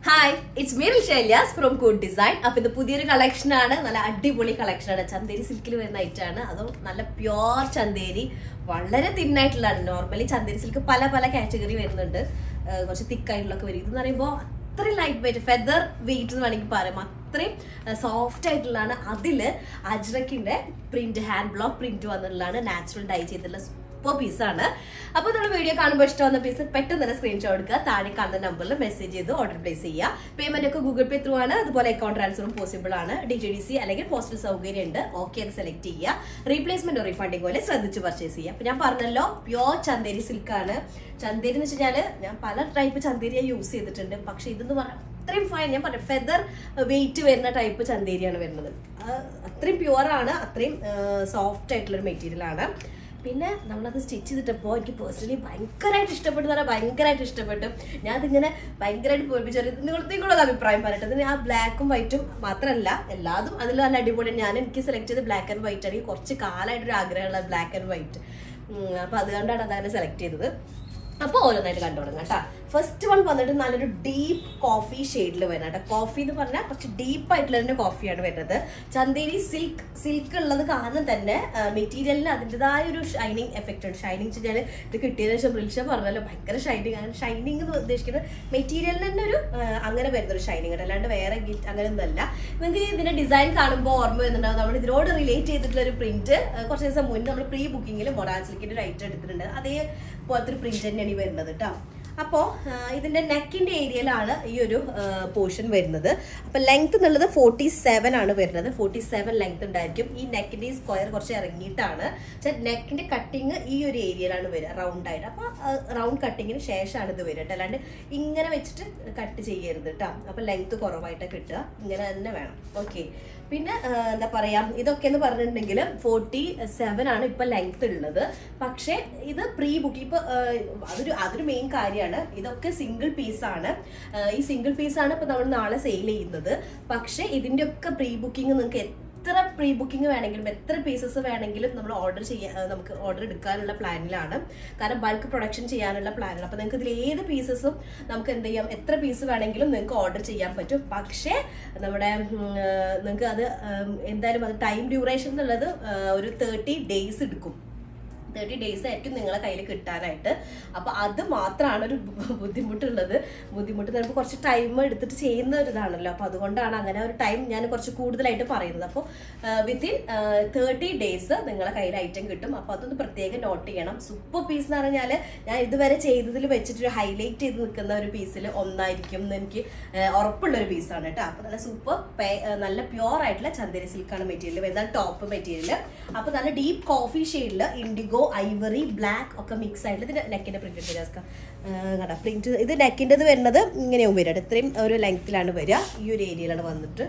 Hi it's മീറിൽ ഷൈല്യാസ് from കൂഡ് ഡിസൈൻ അപ്പൊ ഇത് പുതിയൊരു കളക്ഷൻ ആണ് നല്ല അടിപൊളി കളക്ഷൻ ആണ് ചന്തേരി സിൽക്കിൽ വരുന്ന ഐറ്റം ആണ് അതും നല്ല പ്യോർ ചന്തേരി വളരെ തിന്നായിട്ടുള്ളതാണ് നോർമലി ചന്തേരി സിൽക്ക് പല പല കാറ്റഗറി വരുന്നുണ്ട് ഏഹ് കുറച്ച് തിക്കായിട്ടുള്ളൊക്കെ വരും ഇതെന്ന് പറയുമ്പോൾ അത്രയും ലൈറ്റ് വെയിറ്റ് ഫെദർ വെയിറ്റ് എന്ന് വേണമെങ്കിൽ പറയാം അത്രയും സോഫ്റ്റ് ആയിട്ടുള്ളതാണ് അതില് അജ്രക്കിന്റെ പ്രിന്റ് ഹാൻഡ് ബ്ലോക്ക് പ്രിന്റ് വന്നിട്ടുള്ളതാണ് നാച്ചുറൽ ഡൈ ചെയ്തിട്ടുള്ള സൂപ്പർ പീസാണ് അപ്പോൾ നമ്മൾ വീഡിയോ കാണുമ്പോൾ ഇഷ്ടമാകുന്ന പീസ് പെട്ടെന്ന് തന്നെ സ്ക്രീൻഷോട്ട് എടുക്കുക താഴെ കാണുന്ന നമ്പറിൽ മെസ്സേജ് ചെയ്ത് ഓർഡർ പ്ലേസ് ചെയ്യുക പേയ്മെന്റ് ഒക്കെ ഗൂഗിൾ പേ ത്രൂ ആണ് അതുപോലെ അക്കൗണ്ട് ട്രാൻസ്ഫറും പോസിബിൾ ആണ് ഡി ജി ഡി സി അല്ലെങ്കിൽ പോസ്റ്റൽ സൗകര്യം ഉണ്ട് ഓക്കെ അത് സെലക്ട് ചെയ്യുക റീപ്ലേസ്മെന്റ് റീഫണ്ടിങ് പോലെ ശ്രദ്ധിച്ച് പർച്ചേസ് ചെയ്യുക അപ്പോൾ ഞാൻ പറഞ്ഞല്ലോ പ്യോർ ചന്തേരി സിൽക്കാണ് ചന്തേരി എന്ന് വെച്ച് കഴിഞ്ഞാൽ ഞാൻ പല ടൈപ്പ് ചന്തേരി യൂസ് ചെയ്തിട്ടുണ്ട് പക്ഷേ ഇതെന്ന് പറഞ്ഞാൽ അത്രയും ഫൈൻ ഞാൻ പറഞ്ഞു ഫെദർ വെയിറ്റ് വരുന്ന ടൈപ്പ് ചന്തേരിയാണ് വരുന്നത് ആ, അത്രയും പ്യുവർ ആണ് അത്രയും സോഫ്റ്റ് ആയിട്ടുള്ള ഒരു മെറ്റീരിയൽ ആണ് പിന്നെ നമ്മളത് സ്റ്റിച്ച് ചെയ്തിട്ടപ്പോൾ എനിക്ക് പേഴ്സണലി ഭയങ്കരമായിട്ട് ഇഷ്ടപ്പെട്ടു എന്ന് പറഞ്ഞാൽ ഭയങ്കരമായിട്ട് ഇഷ്ടപ്പെട്ടു ഞാൻ അതിങ്ങനെ ഭയങ്കരമായിട്ട് പോയിപ്പിച്ചു നിങ്ങൾ നിങ്ങളൊരു അഭിപ്രായം പറയട്ടെ അതിന് ആ ബ്ലാക്കും വൈറ്റും മാത്രമല്ല എല്ലാതും അതിൽ നല്ല അടിപൊളിയാണ് ഞാൻ എനിക്ക് സെലക്ട് ചെയ്ത് ബ്ലാക്ക് ആൻഡ് വൈറ്റ് ആണെങ്കിൽ കുറച്ച് കാലമായിട്ടൊരു ആഗ്രഹമുള്ള ബ്ലാക്ക് ആൻഡ് വൈറ്റ് അപ്പോൾ അതുകൊണ്ടാണ് അതങ്ങനെ സെലക്ട് ചെയ്തത് അപ്പോൾ ഓരോന്നായിട്ട് കണ്ടു തുടങ്ങാം കേട്ടോ ഫസ്റ്റ് വൺ വന്നിട്ട് നല്ലൊരു ഡീപ്പ് കോഫി ഷെയ്ഡിൽ വരുന്നത് കേട്ടോ കോഫി എന്ന് പറഞ്ഞാൽ കുറച്ച് ഡീപ്പ് ആയിട്ടുള്ള തന്നെ കോഫിയാണ് വരുന്നത് ചന്തേരി സിൽക്ക് സിൽക്ക് ഉള്ളത് കാരണം തന്നെ മെറ്റീരിയലിന് അതിൻ്റെതായ ഒരു ഷൈനിങ് എഫക്റ്റ് ഉണ്ട് ഷൈനിങ് വെച്ചാൽ ഇത് കിട്ടിയതിനു ശേഷം റിൽഷ പറഞ്ഞല്ലോ ഭയങ്കര ഷൈനിങ് അങ്ങനെ ഷൈനിങ് എന്ന് ഉദ്ദേശിക്കുന്നത് മെറ്റീരിയലിന് തന്നെ ഒരു ആ, അങ്ങനെ വരുന്നൊരു ഷൈനിങ് ഉണ്ട് അല്ലാണ്ട് വേറെ ഗിഫ്റ്റ് അങ്ങനെ ഒന്നല്ല നിങ്ങൾക്ക് ഇതിന്റെ ഡിസൈൻ കാണുമ്പോൾ ഓർമ്മ വരുന്നുണ്ടാവും നമ്മൾ ഇതിനോട് റിലേറ്റ് ചെയ്തിട്ടുള്ള ഒരു പ്രിന്റ് കുറച്ച് ദിവസം മുന്നേ നമ്മൾ പ്രീ ബുക്കിങ്ങിൽ മൊറാൻ സിൽക്കിന്റെ ഒരു ഐറ്റം എടുത്തിട്ടുണ്ട് അതേ പോലത്തെ ഒരു പ്രിന്റ് തന്നെയാണ് ഈ വരുന്നത് കേട്ടോ അപ്പോൾ ഇതിന്റെ നെക്കിന്റെ ഏരിയയിലാണ് ഈ ഒരു പോർഷൻ വരുന്നത് അപ്പോൾ ലെങ്ത് എന്നുള്ളത് ഫോർട്ടി സെവൻ ആണ് വരുന്നത് ഫോർട്ടി സെവൻ ലെങ്ത് ഉണ്ടായിരിക്കും ഈ നെക്കിന്റെ ഈ സ്ക്വയർ കുറച്ച് ഇറങ്ങിയിട്ടാണ് നെക്കിന്റെ കട്ടിങ് ഈ ഒരു ഏരിയയിലാണ് വരിക റൗണ്ട് ആയിട്ട് അപ്പോൾ റൗണ്ട് കട്ടിങ്ങിന് ശേഷമാണ് ഇത് വരിക കേട്ടോ അല്ലാണ്ട് ഇങ്ങനെ വെച്ചിട്ട് കട്ട് ചെയ്യരുത് കേട്ടോ അപ്പോൾ ലെങ്ത് കുറവായിട്ട് കിട്ടുക ഇങ്ങനെ തന്നെ വേണം ഓക്കെ പിന്നെ ആ, എന്താ പറയാ ഇതൊക്കെ എന്ന് പറഞ്ഞിട്ടുണ്ടെങ്കിൽ ഫോർട്ടി സെവൻ ആണ് ഇപ്പൊ ലെങ്ത് ഉള്ളത് പക്ഷേ ഇത് പ്രീ ബുക്ക് ഇപ്പൊ ആ, അതൊരു അതൊരു മെയിൻ കാര്യമാണ് ഇതൊക്കെ സിംഗിൾ പീസാണ് ഈ സിംഗിൾ പീസാണ് ഇപ്പൊ നമ്മൾ നാളെ സെയിൽ ചെയ്യുന്നത് പക്ഷേ ഇതിന്റെ ഒക്കെ പ്രീ ബുക്കിംഗ് നിങ്ങൾക്ക് എത്ര പ്രീ ബുക്കിംഗ് വേണമെങ്കിലും എത്ര പീസസ് വേണമെങ്കിലും നമ്മൾ ഓർഡർ ചെയ്യാൻ നമുക്ക് ഓർഡർ എടുക്കാനുള്ള പ്ലാനിലാണ് കാരണം ബൾക്ക് പ്രൊഡക്ഷൻ ചെയ്യാനുള്ള പ്ലാനാണ് അപ്പോൾ നിങ്ങൾക്ക് ഇതിൽ ഏത് പീസസും നമുക്ക് എന്ത് ചെയ്യാം എത്ര പീസ് വേണമെങ്കിലും നിങ്ങൾക്ക് ഓർഡർ ചെയ്യാൻ പറ്റും പക്ഷേ നമ്മുടെ നിങ്ങൾക്ക് അത് ഉം, എന്തായാലും അത് ടൈം ഡ്യൂറേഷൻ എന്നുള്ളത് ആ, ഒരു തേർട്ടി ഡേയ്സ് എടുക്കും തേർട്ടി ഡേയ്സ് ആയിരിക്കും നിങ്ങളെ കയ്യിൽ കിട്ടാനായിട്ട് അപ്പോൾ അത് മാത്രമാണ് ഒരു ബു- ബുദ്ധിമുട്ടുള്ളത് ബുദ്ധിമുട്ട് ചിലപ്പോൾ കുറച്ച് ടൈം എടുത്തിട്ട് ചെയ്യുന്ന ഒരു ഇതാണല്ലോ അപ്പോൾ അതുകൊണ്ടാണ് അങ്ങനെ ഒരു ടൈം ഞാൻ കുറച്ച് കൂടുതലായിട്ട് പറയുന്നത് അപ്പോൾ വിത്തിൻ തേർട്ടി ഡേയ്സ് നിങ്ങളെ കയ്യിൽ ഐറ്റം കിട്ടും അപ്പോൾ അതൊന്ന് പ്രത്യേകം നോട്ട് ചെയ്യണം സൂപ്പർ പീസ് എന്ന് പറഞ്ഞാൽ ഞാൻ ഇതുവരെ ചെയ്തതിൽ വെച്ചിട്ട് ഹൈലൈറ്റ് ചെയ്ത് നിൽക്കുന്ന ഒരു പീസിൽ ഒന്നായിരിക്കും എന്ന് എനിക്ക് ആ, ഉറപ്പുള്ള ഒരു പീസാണ് കേട്ടോ അപ്പോൾ നല്ല സൂപ്പർ നല്ല പ്യുവർ ആയിട്ടുള്ള ചന്ദേരി സിൽക്കാണ് മെറ്റീരിയൽ വരുന്നത് ടോപ്പ് മെറ്റീരിയൽ അപ്പോൾ നല്ല ഡീപ്പ് കോഫി ഷെയ്ഡിൽ ഇൻഡിഗോ ഐവറി ബ്ലാക്ക് ഒക്കെ മിക്സ് ആയിട്ട് ഇതിന്റെ നെക്കിന്റെ പ്രിന്റ് ചെയ്താൽ കടാ പ്രിന്റ് ഇത് നെക്കിൻ്റെത് വരുന്നത് ഇങ്ങനെയാവും വരിക കേട്ടോ. ഇത്രയും ഒരു ലെങ്ത്തിലാണ് വരിക ഈ ഒരു ഏരിയയിലാണ് വന്നിട്ട്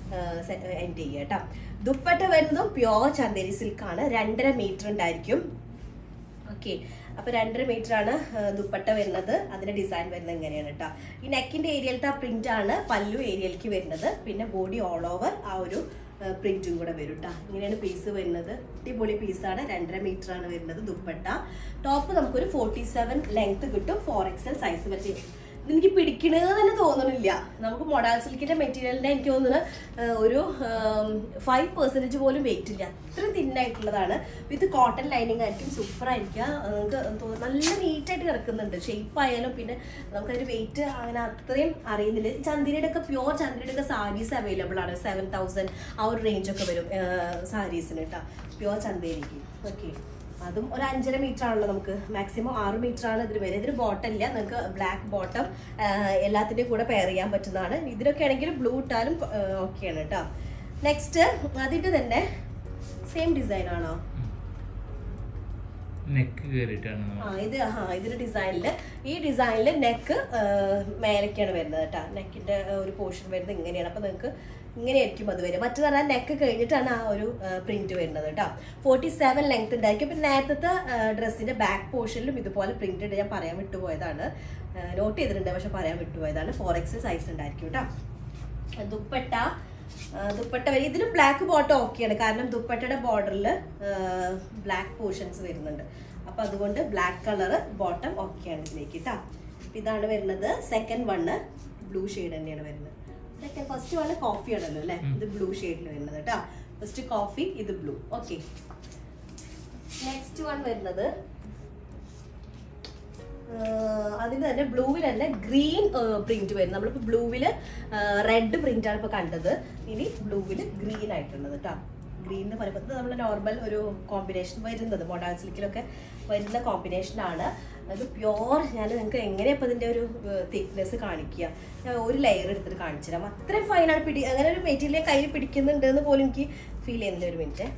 എൻഡ് ചെയ്യുക കേട്ടോ ദുപ്പട്ട വരുന്നതും പ്യോർ ചന്ദേരി സിൽക്കാണ് രണ്ടര മീറ്റർ ഉണ്ടായിരിക്കും ഓക്കെ അപ്പൊ രണ്ടര മീറ്റർ ആണ് ആ, ദുപ്പട്ട വരുന്നത് അതിന്റെ ഡിസൈൻ വരുന്നത് ഇങ്ങനെയാണ് കേട്ടോ ഈ നെക്കിന്റെ ഏരിയയിലത്തെ ആ പ്രിന്റ് ആണ് പല്ലു ഏരിയയിലേക്ക് വരുന്നത് പിന്നെ ബോഡി ഓൾ ഓവർ ആ ഒരു പ്രിന്റും കൂടെ വരും കേട്ടോ ഇങ്ങനെയാണ് പീസ് വരുന്നത് അടിപൊളി പീസാണ് രണ്ടര മീറ്റർ ആണ് വരുന്നത് ദുപ്പട്ട ടോപ്പ് നമുക്കൊരു ഫോർട്ടി സെവൻ ലെങ്ത് കിട്ടും ഫോർ എക്സൽ സൈസ് വരെ എനിക്ക് പിടിക്കണത് തന്നെ തോന്നണില്ല നമുക്ക് മൊഡാൽ സിൽക്കിന്റെ മെറ്റീരിയലിന്റെ എനിക്ക് തോന്നുന്നത് ആ, ഒരു ഫൈവ് പെർസെൻറ്റേജ് പോലും വെയിറ്റ് ഇല്ല അത്രയും തിന്നായിട്ടുള്ളതാണ് വിത്ത് കോട്ടൺ ലൈനിങ് ആയിരിക്കും സൂപ്പർ ആയിരിക്കുക നമുക്ക് തോന്നുന്നു നല്ല നീറ്റായിട്ട് കിടക്കുന്നുണ്ട് ഷേപ്പ് ആയാലും പിന്നെ നമുക്കതിന് വെയിറ്റ് അങ്ങനെ അത്രയും അറിയുന്നില്ല ചന്ദിരയുടെ ഒക്കെ പ്യോർ ചന്ദിരയുടെ ഒക്കെ സാരീസ് അവൈലബിൾ ആണ് സെവൻ തൗസൻഡ് ആ ഒരു റേഞ്ച് ഒക്കെ വരും സാരീസിന് കേട്ടോ പ്യോർ ചന്തേരിക്ക് ഓക്കെ അതും ഒരു അഞ്ചര മീറ്റർ ആണല്ലോ നമുക്ക് മാക്സിമം ആറ് മീറ്റർ ആണ് ഇതിന് വരെ ഇതിന് ബോട്ടം ഇല്ല നിങ്ങൾക്ക് ബ്ലാക്ക് ബോട്ടം എല്ലാത്തിൻ്റെയും കൂടെ പെയർ ചെയ്യാൻ പറ്റുന്നതാണ് ഇതിനൊക്കെ ആണെങ്കിൽ ബ്ലൂ ഇട്ടാലും ഓക്കെയാണ് കേട്ടോ നെക്സ്റ്റ് അതിൻ്റെ തന്നെ സെയിം ഡിസൈൻ ആണോ നെക്ക് കയറിയിട്ടാണ് നമ്മൾ ആ ഇത് ആ ഇതിന്റെ ഡിസൈനിൽ ഈ ഡിസൈനിൽ നെക്ക് മേലക്കാണ് വരുന്നത് കേട്ടോ നെക്കിന്റെ ഒരു പോർഷൻ വരുന്നത് ഇങ്ങനെയാണ് അപ്പൊ നിങ്ങൾക്ക് ഇങ്ങനെയായിരിക്കും അത് വരിക മറ്റു പറഞ്ഞാൽ നെക്ക് കഴിഞ്ഞിട്ടാണ് ആ ഒരു പ്രിന്റ് വരുന്നത് കേട്ടോ ഫോർട്ടി സെവൻ ലെങ്ത് ഉണ്ടായിരിക്കും പിന്നെ നേരത്തെ ഡ്രസ്സിന്റെ ബാക്ക് പോർഷനിലും ഇതുപോലെ പ്രിന്റ് ഉണ്ട് ഞാൻ പറയാൻ വിട്ടുപോയതാണ് നോട്ട് ചെയ്തിട്ടുണ്ട് പക്ഷെ പറയാൻ വിട്ടുപോയതാണ് ഫോർ എക്സ് സൈസ് ഉണ്ടായിരിക്കും കേട്ടോ ദുപ്പട്ട ആ, ദുപ്പട്ട വരും ഇതിന് ബ്ലാക്ക് ബോട്ടം ഓക്കെയാണ് കാരണം ദുപ്പട്ടയുടെ ബോർഡറിൽ ബ്ലാക്ക് പോർഷൻസ് വരുന്നുണ്ട് അപ്പൊ അതുകൊണ്ട് ബ്ലാക്ക് കളർ ബോട്ടം ഓക്കെയാണ് ഇതിലേക്ക് കേട്ടോ ഇതാണ് വരുന്നത് സെക്കൻഡ് വണ്ണ് ബ്ലൂ ഷെയ്ഡ് തന്നെയാണ് വരുന്നത് സെക്കൻഡ് ഫസ്റ്റ് വണ് കോഫി ആണല്ലോ അല്ലേ ഇത് ബ്ലൂ ഷെയ്ഡിൽ വരുന്നത് കേട്ടോ ഫസ്റ്റ് കോഫി ഇത് ബ്ലൂ ഓക്കെ നെക്സ്റ്റ് വൺ വരുന്നത് ആഹ് അതിന് തന്നെ ബ്ലൂവിൽ തന്നെ ഗ്രീൻ പ്രിന്റ് വരും നമ്മളിപ്പോൾ ബ്ലൂവില് റെഡ് പ്രിന്റ് ആണ് ഇപ്പോൾ കണ്ടത് ഇനി ബ്ലൂവിൽ ഗ്രീൻ ആയിട്ടുള്ളത് കേട്ടോ ഗ്രീൻ എന്ന് പറയുമ്പോൾ ഇത് നമ്മൾ നോർമൽ ഒരു കോമ്പിനേഷൻ വരുന്നത് മോഡാൾ സിൽക്കിലൊക്കെ വരുന്ന കോമ്പിനേഷൻ ആണ് അത് പ്യോർ ഞാൻ നിങ്ങൾക്ക് എങ്ങനെയാ ഇപ്പോൾ ഇതിൻ്റെ ഒരു തിക്നെസ് കാണിക്കുക ഞാൻ ഒരു ലെയർ എടുത്തിട്ട് കാണിച്ചു തരാം അത്രയും ഫൈനാണ് പിടി അങ്ങനെ ഒരു മെറ്റീരിയൽ കയ്യിൽ പിടിക്കുന്നുണ്ട് എന്ന് പോലും എനിക്ക് ഫീൽ ചെയ്യുന്നില്ല ഒരു മിനിറ്റ്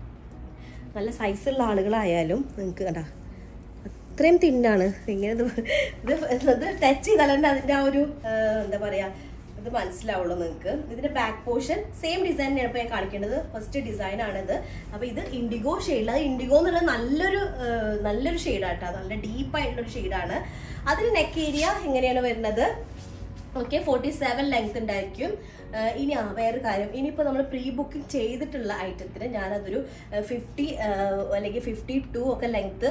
നല്ല സൈസുള്ള ആളുകളായാലും നിങ്ങൾക്ക് കണ്ടാ അത്രയും തിന്നാണ് ഇങ്ങനെ ഇത് ഇത് ഇത് ടച്ച് ചെയ്താൽ തന്നെ അതിൻ്റെ ആ ഒരു ആ, എന്താ പറയാ ഇത് മനസ്സിലാവുള്ളൂ നിങ്ങൾക്ക് ഇതിന്റെ ബാക്ക് പോർഷൻ സെയിം ഡിസൈൻ തന്നെയാണ് ഇപ്പോൾ ഞാൻ കാണിക്കേണ്ടത് ഫസ്റ്റ് ഡിസൈൻ ആണിത് അപ്പോൾ ഇത് ഇൻഡിഗോ ഷെയ്ഡിൽ അത് ഇൻഡിഗോ എന്നുള്ള നല്ലൊരു ആ, നല്ലൊരു ഷെയ്ഡാട്ടോ നല്ല ഡീപ്പായിട്ടുള്ളൊരു ഷെയ്ഡാണ് അതിന് നെക്ക് ഏരിയ എങ്ങനെയാണ് വരുന്നത് ഓക്കെ ഫോർട്ടി സെവൻ ലെങ്ത് ഉണ്ടായിരിക്കും ആ, ഇനി ആ വേറെ കാര്യം ഇനിയിപ്പോൾ നമ്മൾ പ്രീ ബുക്കിംഗ് ചെയ്തിട്ടുള്ള ഐറ്റത്തിന് ഞാനതൊരു ഫിഫ്റ്റി അല്ലെങ്കിൽ ഫിഫ്റ്റി ടു ഒക്കെ ലെങ്ത്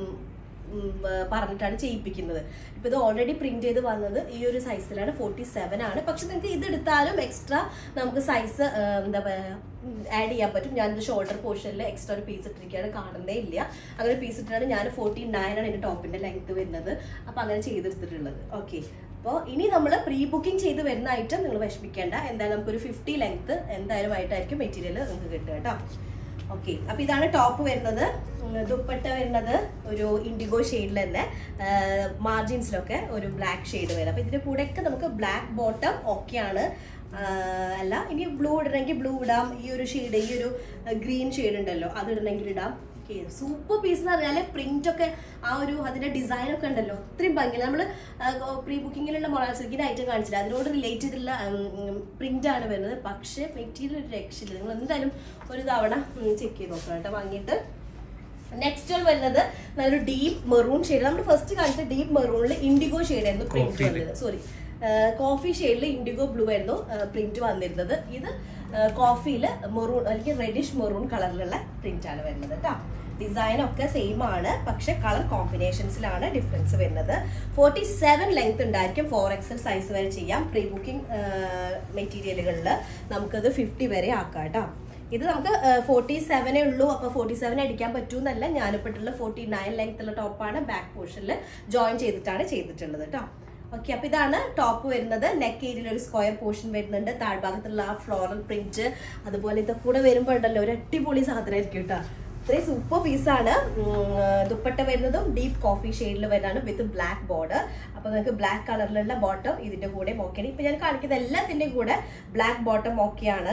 പറഞ്ഞിട്ടാണ് ചെയ്യിപ്പിക്കുന്നത് ഇപ്പോൾ ഇത് ഓൾറെഡി പ്രിന്റ് ചെയ്ത് വന്നത് ഈ ഒരു സൈസിലാണ് ഫോർട്ടി സെവൻ ആണ് പക്ഷെ നിങ്ങൾക്ക് ഇത് എടുത്താലും എക്സ്ട്രാ നമുക്ക് സൈസ് എന്താ പറയുക ആഡ് ചെയ്യാൻ പറ്റും ഞാനിത് ഷോൾഡർ പോർഷനിൽ എക്സ്ട്രാ ഒരു പീസ് ഇട്ടിരിക്കുകയാണ് കാണുന്നേ ഇല്ല അങ്ങനെ പീസ് ഇട്ടിട്ടാണ് ഞാൻ ഫോർട്ടി നയൻ ആണ് എൻ്റെ ടോപ്പിൻ്റെ ലെങ്ത് വരുന്നത് അപ്പോൾ അങ്ങനെ ചെയ്തെടുത്തിട്ടുള്ളത് ഓക്കെ അപ്പോൾ ഇനി നമ്മൾ പ്രീ ബുക്കിംഗ് ചെയ്ത് വരുന്ന ഐറ്റം നിങ്ങൾ വിഷമിക്കേണ്ട എന്തായാലും നമുക്കൊരു ഫിഫ്റ്റി ലെങ്ത് എന്തായാലും ആയിട്ടായിരിക്കും മെറ്റീരിയൽ നിങ്ങൾക്ക് കിട്ടുക കേട്ടോ ഓക്കെ അപ്പൊ ഇതാണ് ടോപ്പ് വരുന്നത് ഉം, ദുപ്പട്ട വരുന്നത് ഒരു ഇൻഡിഗോ ഷെയ്ഡിൽ തന്നെ മാർജിൻസിലൊക്കെ ഒരു ബ്ലാക്ക് ഷെയ്ഡ് വരും അപ്പൊ ഇതിന്റെ കൂടെയൊക്കെ നമുക്ക് ബ്ലാക്ക് ബോട്ടം ഓക്കെയാണ് അല്ല ഇനി ബ്ലൂ ഇടണമെങ്കിൽ ബ്ലൂ ഇടാം ഈ ഒരു ഷെയ്ഡ് ഈ ഒരു ഗ്രീൻ ഷെയ്ഡ് ഉണ്ടല്ലോ അത് ഇടണമെങ്കിൽ ഇടാം സൂപ്പർ പീസ് എന്ന് പറഞ്ഞാൽ പ്രിന്റ് ഒക്കെ ആ ഒരു അതിന്റെ ഡിസൈൻ ഒക്കെ ഉണ്ടല്ലോ അത്രയും ഭംഗി നമ്മൾ പ്രീ ബുക്കിങ്ങിലുള്ള മൊറാൽ സിൽക്കിന്റെ ഐറ്റം കാണിച്ചില്ല അതിനോട് റിലേറ്റ് ചെയ്തിട്ടുള്ള പ്രിന്റ് ആണ് വരുന്നത് പക്ഷേ മെറ്റീരിയൽ ഒരു രക്ഷയില്ല നിങ്ങൾ എന്തായാലും ഒരു തവണ ചെക്ക് ചെയ്ത് നോക്കണം കേട്ടോ വാങ്ങിയിട്ട് നെക്സ്റ്റ് വൺ വരുന്നത് നല്ലൊരു ഡീപ്പ് മെറൂൺ ഷെയ്ഡ് നമ്മൾ ഫസ്റ്റ് കാണിച്ച ഡീപ്പ് മെറൂണിൽ ഇൻഡിഗോ ഷെയ്ഡ് ആയിരുന്നു പ്രിന്റ് Coffee ല്. വന്നത് സോറി കോഫി ഷെയ്ഡിൽ ഇൻഡിഗോ ബ്ലൂ ആയിരുന്നു പ്രിന്റ് വന്നിരുന്നത് ഇത് കോഫിയിൽ മെറൂൺ അല്ലെങ്കിൽ റെഡിഷ് മെറൂൺ കളറിലുള്ള പ്രിന്റ് ആണ് വരുന്നത് കേട്ടോ ഡിസൈൻ ഒക്കെ സെയിം ആണ് പക്ഷെ കളർ കോമ്പിനേഷൻസിലാണ് ഡിഫറൻസ് വരുന്നത് ഫോർട്ടി സെവൻ ലെങ്ത് ഉണ്ടായിരിക്കും ഫോർ എക്സൽ സൈസ് വരെ ചെയ്യാം പ്രീ ബുക്കിംഗ് മെറ്റീരിയലുകളിൽ നമുക്കത് ഫിഫ്റ്റി വരെ ആക്കാം കേട്ടോ ഇത് നമുക്ക് ഫോർട്ടി സെവനേ ഉള്ളൂ അപ്പോൾ ഫോർട്ടി സെവൻ അടിക്കാൻ പറ്റൂന്നല്ല ഞാനിപ്പെട്ടുള്ള ഫോർട്ടി നയൻ ലെങ്ത് ഉള്ള ടോപ്പാണ് ബാക്ക് പോർഷനിൽ ജോയിൻ ചെയ്തിട്ടാണ് ചെയ്തിട്ടുള്ളത് കേട്ടോ ഓക്കെ അപ്പൊ ഇതാണ് ടോപ്പ് വരുന്നത് നെക്ക് ഏരിയയിൽ ഒരു സ്ക്വയർ പോർഷൻ വരുന്നുണ്ട് താഴ്ഭാഗത്തുള്ള ആ ഫ്ലോറൽ പ്രിന്റ് അതുപോലെ ഇതൊക്കെ കൂടെ വരുമ്പോൾ ഉണ്ടല്ലോ ഒരു അടിപൊളി സാധനമായിരിക്കും കേട്ടോ ഇത്രയും സൂപ്പർ പീസാണ് ദുപ്പട്ട വരുന്നതും ഡീപ്പ് കോഫി ഷെയ്ഡിൽ വരുന്നതാണ് വിത്ത് ബ്ലാക്ക് ബോർഡർ അപ്പോൾ നിങ്ങൾക്ക് ബ്ലാക്ക് കളറിലുള്ള ബോട്ടം ഇതിന്റെ കൂടെ ഓക്കെയാണ് ഇപ്പൊ ഞാൻ കാണിക്കുന്ന എല്ലാത്തിന്റെയും കൂടെ ബ്ലാക്ക് ബോട്ടം ഓക്കെയാണ്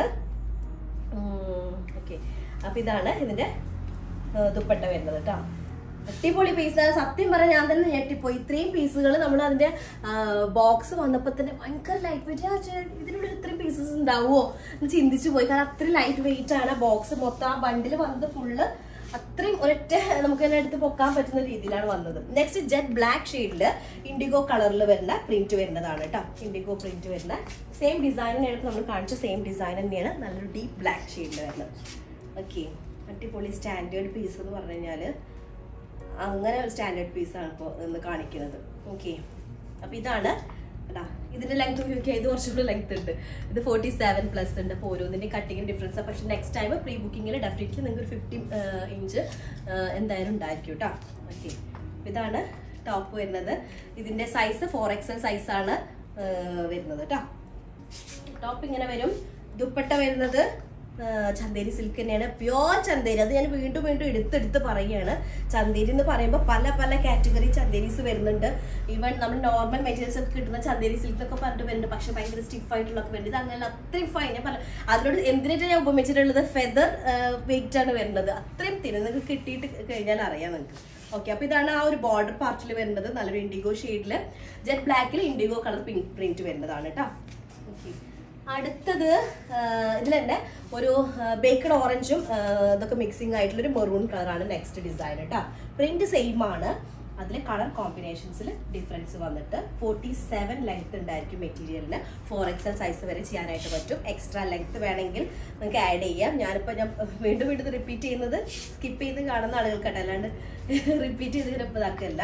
ഓക്കെ അപ്പൊ ഇതാണ് ഇതിന്റെ ആ, ദുപ്പട്ട വരുന്നത് കേട്ടോ അടിപൊളി പീസ് സത്യം പറഞ്ഞാൽ ഞാൻ തന്നെ ഞെട്ടിപ്പോയി ഇത്രയും പീസുകൾ നമ്മൾ അതിന്റെ ബോക്സ് വന്നപ്പോൾ തന്നെ ഭയങ്കര ലൈറ്റ് വെയിറ്റ് ഇതിനുള്ളിൽ ഇത്രയും പീസസ് ഉണ്ടാവുമോ എന്ന് ചിന്തിച്ചു പോയി കാരണം അത്രയും ലൈറ്റ് വെയിറ്റ് ആണ് ബോക്സ് മൊത്തം ആ ബണ്ടിൽ വന്നത് ഫുള്ള് അത്രയും ഒരൊറ്റ നമുക്ക് തന്നെ എടുത്ത് പൊക്കാൻ പറ്റുന്ന രീതിയിലാണ് വന്നത് നെക്സ്റ്റ് ജെറ്റ് ബ്ലാക്ക് ഷെയ്ഡില് ഇൻഡിഗോ കളറിൽ വരുന്ന പ്രിന്റ് വരുന്നതാണ് കേട്ടോ ഇൻഡിഗോ പ്രിന്റ് വരുന്ന സെയിം ഡിസൈനിനാണ് നമ്മൾ കാണിച്ച സെയിം ഡിസൈൻ തന്നെയാണ് നല്ലൊരു ഡീപ്പ് ബ്ലാക്ക് ഷെയ്ഡിൽ വരുന്നത് ഓക്കെ അടിപൊളി സ്റ്റാൻഡേർഡ് പീസ് എന്ന് പറഞ്ഞു കഴിഞ്ഞാല് അങ്ങനെ ഒരു സ്റ്റാൻഡേർഡ് പീസാണ് ഇപ്പോൾ ഇന്ന് കാണിക്കുന്നത് ഓക്കെ അപ്പോൾ ഇതാണ് എടാ ഇതിന്റെ ലെങ്ത് നോക്കി ഇത് കുറച്ചുകൂടി ലെങ്ത് ഉണ്ട് ഇത് ഫോർട്ടി സെവൻ പ്ലസ് ഉണ്ട് അപ്പോൾ ഓരോന്നിന്റെ കട്ടിങ് ഡിഫറൻസ് പക്ഷേ നെക്സ്റ്റ് ടൈം പ്രീ ബുക്കിങ്ങിൽ ഡെഫിനറ്റ്ലി നിങ്ങൾക്ക് ഒരു ഫിഫ്റ്റി ഇഞ്ച് എന്തായാലും ഉണ്ടായിരിക്കും കേട്ടോ ഓക്കെ ഇതാണ് ടോപ്പ് വരുന്നത് ഇതിന്റെ സൈസ് ഫോർ എക്സൽ സൈസാണ് വരുന്നത് കേട്ടോ ടോപ്പ് ഇങ്ങനെ വരും ദുപ്പട്ട വരുന്നത് ആ, ചന്തേരി സിൽക്ക് തന്നെയാണ് പ്യോർ ചന്തേരി അത് ഞാൻ വീണ്ടും വീണ്ടും എടുത്തെടുത്ത് പറയുകയാണ് ചന്തേരി എന്ന് പറയുമ്പോൾ പല പല കാറ്റഗറി ചന്തേരീസ് വരുന്നുണ്ട് ഈവൻ നമ്മൾ നോർമൽ മെറ്റീരിയൽസ് ഒക്കെ കിട്ടുന്ന ചന്തേരി സിൽക്ക് ഒക്കെ പറഞ്ഞിട്ട് വരുന്നുണ്ട് പക്ഷെ ഭയങ്കര സ്റ്റിഫ് ആയിട്ടുള്ളതൊക്കെ വരുന്നത് ഇത് അങ്ങനെ അത്രയും ഫൈൻ ഞാൻ പല അതിനോട് എന്തിനായിട്ട് ഞാൻ ഉപമിച്ചിട്ടുള്ളത് ഫെദർ വെയിറ്റ് ആണ് വരുന്നത് അത്രയും തിന് നിങ്ങൾക്ക് കിട്ടിയിട്ട് കഴിഞ്ഞാൽ അറിയാം നിങ്ങൾക്ക് ഓക്കെ അപ്പൊ ഇതാണ് ആ ഒരു ബോർഡർ പാർട്ടിൽ വരുന്നത് നല്ലൊരു ഇൻഡിഗോ ഷെയ്ഡിൽ ജെറ്റ് ബ്ലാക്കിൽ ഇൻഡിഗോ കളർ പിങ്ക് പ്രിന്റ് വരുന്നതാണ് കേട്ടോ ഓക്കെ അടുത്തത് ഇതിൽ തന്നെ ഒരു ബേക്കഡ് ഓറഞ്ചും ഇതൊക്കെ മിക്സിംഗ് ആയിട്ടുള്ള ഒരു മെറൂൺ കളറാണ് നെക്സ്റ്റ് ഡിസൈൻ കേട്ടോ പ്രിന്റ് സെയിം ആണ് അതിൽ കളർ കോമ്പിനേഷൻസിൽ ഡിഫറൻസ് വന്നിട്ട് ഫോർട്ടി സെവൻ ലെങ്ത് ഉണ്ടായിരിക്കും മെറ്റീരിയലിന് ഫോർ എക്സൽ സൈസ് വരെ ചെയ്യാനായിട്ട് പറ്റും എക്സ്ട്രാ ലെങ്ത് വേണമെങ്കിൽ നിങ്ങൾക്ക് ആഡ് ചെയ്യാം ഞാനിപ്പോൾ ഞാൻ വീണ്ടും വീണ്ടും റിപ്പീറ്റ് ചെയ്യുന്നത് സ്കിപ്പ് ചെയ്ത് കാണുന്ന ആളുകൾക്കട്ടെ അല്ലാണ്ട് റിപ്പീറ്റ് ചെയ്ത് ചിലപ്പോൾ ഇതാക്കല്ല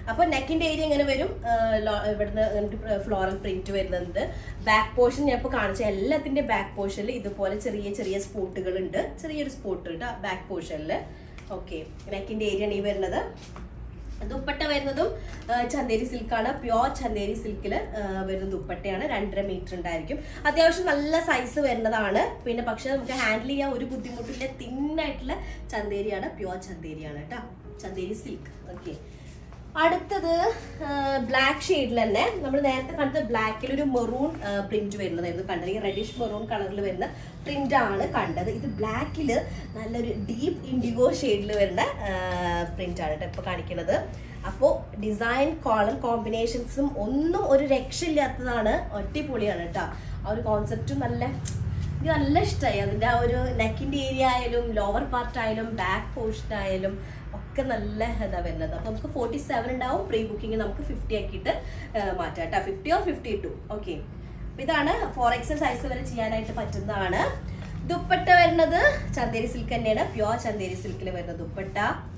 അപ്പൊ നെക്കിന്റെ ഏരിയ ഇങ്ങനെ വരും ആ, ലോ- ഇവിടുന്ന് നമുക്ക് ഫ്ലോറൽ പ്രിന്റ് വരുന്നുണ്ട് ബാക്ക് പോർഷൻ ഞാൻ ഇപ്പോൾ കാണിച്ച എല്ലാത്തിന്റെ ബാക്ക് പോർഷനിൽ ഇതുപോലെ ചെറിയ ചെറിയ സ്പോട്ടുകൾ ഉണ്ട് ചെറിയൊരു സ്പോട്ട് ഉണ്ട് ബാക്ക് പോർഷനിൽ ഓക്കെ നെക്കിന്റെ ഏരിയ ആണ് ഈ വരുന്നത് ദുപ്പട്ട വരുന്നതും ആ, ചന്തേരി സിൽക്കാണ് പ്യോർ ചന്തേരി സിൽക്കിൽ വരുന്ന ദുപ്പട്ടയാണ് രണ്ടര മീറ്റർ ഉണ്ടായിരിക്കും അത്യാവശ്യം നല്ല സൈസ് വരുന്നതാണ് പിന്നെ പക്ഷെ നമുക്ക് ഹാൻഡിൽ ചെയ്യാൻ ഒരു ബുദ്ധിമുട്ടില്ല തിന്നായിട്ടുള്ള ചന്തേരിയാണ് പ്യോർ ചന്തേരിയാണ് കേട്ടോ ചന്തേരി സിൽക്ക് ഓക്കെ അടുത്തത് ബ്ലാക്ക് ഷെയ്ഡിൽ തന്നെ നമ്മൾ നേരത്തെ കണ്ടത് ബ്ലാക്കിൽ ഒരു മെറൂൺ പ്രിന്റ് വരുന്നതായിരുന്നു കണ്ടത് ഈ റെഡിഷ് മെറൂൺ കളറിൽ വരുന്ന പ്രിന്റ് ആണ് കണ്ടത് ഇത് ബ്ലാക്കിൽ നല്ലൊരു ഡീപ്പ് ഇൻഡിഗോ ഷെയ്ഡിൽ വരുന്ന പ്രിന്റ് ആണ് കേട്ടോ ഇപ്പൊ കാണിക്കുന്നത് അപ്പോൾ ഡിസൈൻ കോളർ കോമ്പിനേഷൻസും ഒന്നും ഒരു രക്ഷയില്ലാത്തതാണ് അടിപൊളിയാണ് കേട്ടോ ആ ഒരു കോൺസെപ്റ്റും നല്ല എനിക്ക് നല്ല ഇഷ്ടമായി അതിന്റെ ആ ഒരു നെക്കിന്റെ ഏരിയ ആയാലും ലോവർ പാർട്ട് ആയാലും ബാക്ക് പോർഷൻ ആയാലും ഒക്കെ നല്ല ഇതാ വരുന്നത് അപ്പൊ നമുക്ക് ഫോർട്ടി സെവൻ ഉണ്ടാവും പ്രീ ബുക്കിംഗ് നമുക്ക് ഫിഫ്റ്റി ആക്കിയിട്ട് ആ, മാറ്റാം കേട്ടോ fifty or fifty two okay ഇതാണ് ഫോർ എക്സൽ സൈസ് വരെ ചെയ്യാനായിട്ട് പറ്റുന്നതാണ് ദുപ്പട്ട വരുന്നത് ചന്തേരി സിൽക്ക് തന്നെയാണ് പ്യോർ ചന്തേരി സിൽക്കിൽ വരുന്ന ദുപ്പട്ട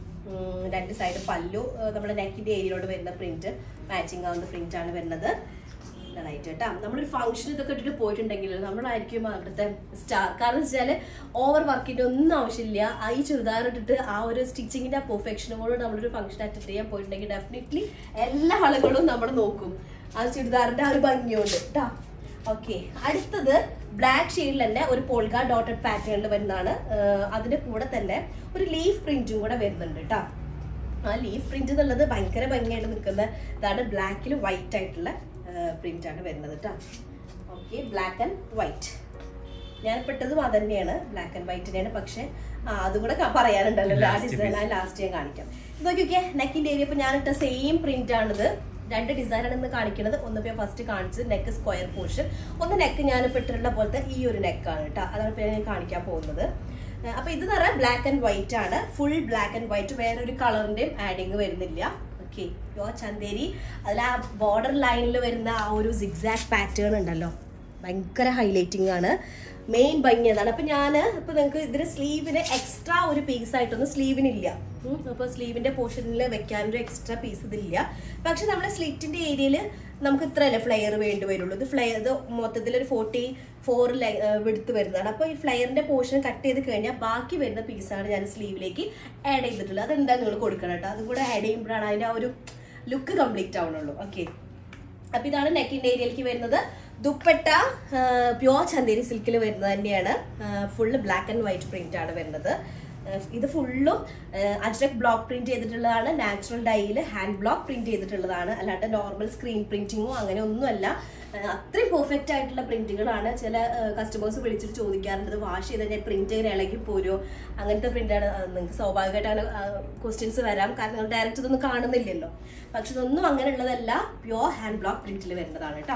ഉം, രണ്ട് സൈഡ് പല്ലു ആ, നമ്മുടെ നെക്കിന്റെ ഏരിയയിലോട് വരുന്ന പ്രിന്റ് മാച്ചിങ് ആവുന്ന പ്രിന്റ് ആണ് വരുന്നത് നന്നായിട്ട് കേട്ടോ നമ്മളൊരു ഫംഗ്ഷൻ ഇതൊക്കെ ഇട്ടിട്ട് പോയിട്ടുണ്ടെങ്കിൽ നമ്മളായിരിക്കും അവിടുത്തെ സ്റ്റാർ കാരണം വെച്ചാല് ഓവർ വർക്കിന്റെ ഒന്നും ആവശ്യമില്ല ആ ഈ ചുരിദാർ ഇട്ടിട്ട് ആ ഒരു സ്റ്റിച്ചിങ്ങിന്റെ ആ പെർഫെക്ഷനോട് നമ്മളൊരു ഫംഗ്ഷൻ അറ്റൻഡ് ചെയ്യാൻ പോയിട്ടുണ്ടെങ്കിൽ ഡെഫിനറ്റ്ലി എല്ലാ ആളുകളും നമ്മൾ നോക്കും ആ ചുരിദാറിന്റെ ആ ഒരു ഭംഗിയുണ്ട് കേട്ടോ ഓക്കെ അടുത്തത് ബ്ലാക്ക് ഷെയ്ഡിൽ തന്നെ ഒരു പോൾഗ ഡോട്ടഡ് പാറ്റേണിൽ വരുന്നതാണ് ആഹ് അതിന്റെ കൂടെ തന്നെ ഒരു ലീഫ് പ്രിന്റും കൂടെ വരുന്നുണ്ട് കേട്ടോ ആ ലീഫ് പ്രിന്റ് എന്നുള്ളത് ഭയങ്കര ഭംഗിയായിട്ട് നിൽക്കുന്ന ഇതാണ് ബ്ലാക്കിൽ വൈറ്റ് ആയിട്ടുള്ള പ്രിന്റ് ആണ് വരുന്നത് കേട്ടോ ഓക്കെ ബ്ലാക്ക് ആൻഡ് വൈറ്റ് ഞാൻ പെട്ടതും അത് തന്നെയാണ് ബ്ലാക്ക് ആൻഡ് വൈറ്റ് തന്നെയാണ് പക്ഷെ ആ, അതും കൂടെ ക- പറയാനുണ്ടല്ലോ ആ Last ഡിസൈൻ ആ ലാസ്റ്റ് ഞാൻ കാണിക്കാം ഇത് നോക്കിയൊക്കെ നെക്കിന്റെ ഏരിയ ഇപ്പൊ ഞാനിട്ട സെയിം പ്രിന്റ് ആണിത് രണ്ട് ഡിസൈനാണ് ഇന്ന് കാണിക്കുന്നത് ഒന്ന് ഇപ്പൊ ഫസ്റ്റ് കാണിച്ചത് നെക്ക് സ്ക്വയർ പോർഷൻ ഒന്ന് നെക്ക് ഞാൻ ഇപ്പൊ ഇട്ടിട്ടുള്ള പോലത്തെ ഈ ഒരു നെക്കാണ് കേട്ടോ അതാണ് ഇപ്പൊ ഞാൻ കാണിക്കാൻ പോകുന്നത് ഏഹ് അപ്പൊ ഇത് പറഞ്ഞാൽ ബ്ലാക്ക് ആൻഡ് വൈറ്റ് ആണ് ഫുൾ ബ്ലാക്ക് ആൻഡ് വൈറ്റ് വേറെ ഒരു കളറിന്റെയും ആഡിങ് വരുന്നില്ല ഓക്കെ യോ ചന്തേരി അതിൽ ആ ബോർഡർ ലൈനിൽ വരുന്ന ആ ഒരു സിക്സാക്ട് പാറ്റേൺ ഉണ്ടല്ലോ ഭയങ്കര ഹൈലൈറ്റിംഗ് ആണ് മെയിൻ ഭംഗി അതാണ് അപ്പൊ ഞാൻ ഇപ്പൊ നിങ്ങൾക്ക് ഇതിന് സ്ലീവിന് എക്സ്ട്രാ ഒരു പീസ് ആയിട്ടൊന്നും സ്ലീവിനില്ല ഉം, അപ്പൊ സ്ലീവിന്റെ പോർഷനിൽ വെക്കാനൊരു എക്സ്ട്രാ പീസ് ഇതില്ല പക്ഷെ നമ്മുടെ സ്ലിറ്റിന്റെ ഏരിയയിൽ നമുക്ക് ഇത്രയല്ലേ ഫ്ലെയർ വേണ്ടി വരുള്ളൂ ഇത് ഫ്ലെയർ ഇത് മൊത്തത്തിൽ ഒരു ഫോർട്ടി ഫോർ വിടുത്ത് വരുന്നതാണ് അപ്പോൾ ഈ ഫ്ലെയറിന്റെ പോർഷൻ കട്ട് ചെയ്ത് കഴിഞ്ഞാൽ ബാക്കി വരുന്ന പീസാണ് ഞാൻ സ്ലീവിലേക്ക് ആഡ് ചെയ്തിട്ടുള്ളത് അതെന്താ നിങ്ങൾ കൊടുക്കണം കേട്ടോ അതും കൂടെ ആഡ് ചെയ്യുമ്പോഴാണ് അതിന്റെ ആ ഒരു ലുക്ക് കംപ്ലീറ്റ് ആവണുള്ളൂ ഓക്കെ അപ്പൊ ഇതാണ് നെക്കിന്റെ ഏരിയയിലേക്ക് വരുന്നത് ദുപ്പട്ട പ്യോർ ചന്തേരി സിൽക്കിൽ വരുന്നത് തന്നെയാണ് full black and white print ആണ് വരുന്നത് ആ, ഇത് ഫുള്ളും അജ്രക് ബ്ലോക്ക് പ്രിന്റ് ചെയ്തിട്ടുള്ളതാണ് നാച്ചുറൽ ഡൈയിൽ ഹാൻഡ് ബ്ലോക്ക് പ്രിന്റ് ചെയ്തിട്ടുള്ളതാണ് അല്ലാണ്ട് നോർമൽ സ്ക്രീൻ പ്രിന്റിങ്ങോ അങ്ങനെ ഒന്നുമല്ല ആ, അത്രയും പെർഫെക്റ്റ് ആയിട്ടുള്ള പ്രിന്റുകളാണ് ചില കസ്റ്റമേഴ്സ് വിളിച്ചിട്ട് ചോദിക്കാറുണ്ട് വാഷ് ചെയ്ത് കഴിഞ്ഞാൽ പ്രിന്റ് ഇങ്ങനെ ഇളകി പോരോ അങ്ങനത്തെ പ്രിന്റാണ് നിങ്ങൾക്ക് സ്വാഭാവികമായിട്ടാണ് ക്വസ്റ്റ്യൻസ് വരാം കാരണം നിങ്ങൾ ഡയറക്റ്റ് ഇതൊന്നും കാണുന്നില്ലല്ലോ പക്ഷെ ഇതൊന്നും അങ്ങനെയുള്ളതല്ല പ്യോർ ഹാൻഡ് ബ്ലോക്ക് പ്രിന്റിൽ വരുന്നതാണ് കേട്ടോ